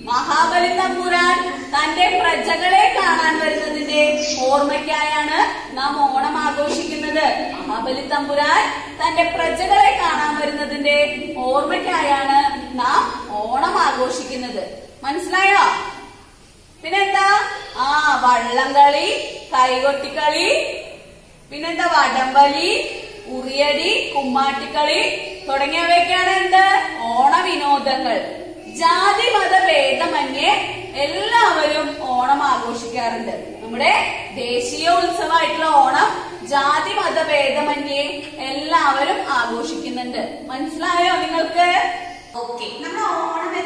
മഹാബലി തമ്പുരാൻ തന്റെ പ്രജകളെ കാണാൻ വരുന്നതിന്റെ ഓർമ്മയ്ക്കായാണ് നാം ഓണം ആഘോഷിക്കുന്നത് മഹാബലി തമ്പുരാൻ തന്റെ പ്രജകളെ കാണാൻ വരുന്നതിന്റെ ഓർമ്മയ്ക്കായാണ് നാം ഓണം ആഘോഷിക്കുന്നത് മനസ്സിലായോ പിന്നെന്താ ആ വള്ളംകളി കൈകൊട്ടിക്കളി പിന്നെന്താ വടംവലി ഉറിയടി കുമ്മാട്ടിക്കളി തുടങ്ങിയവയൊക്കെയാണ് എന്ത് ഓണവിനോദങ്ങൾ ജാതി മത ഭേദമന്യേ എല്ലാവരും ഓണം ആഘോഷിക്കാറുണ്ട് നമ്മുടെ ദേശീയ ഉത്സവമായിട്ടുള്ള ഓണം ജാതി മത ഭേദമന്യേ എല്ലാവരും ആഘോഷിക്കുന്നുണ്ട് മനസ്സിലായോ നിങ്ങൾക്ക് ഓക്കെ നമ്മൾ ഓണം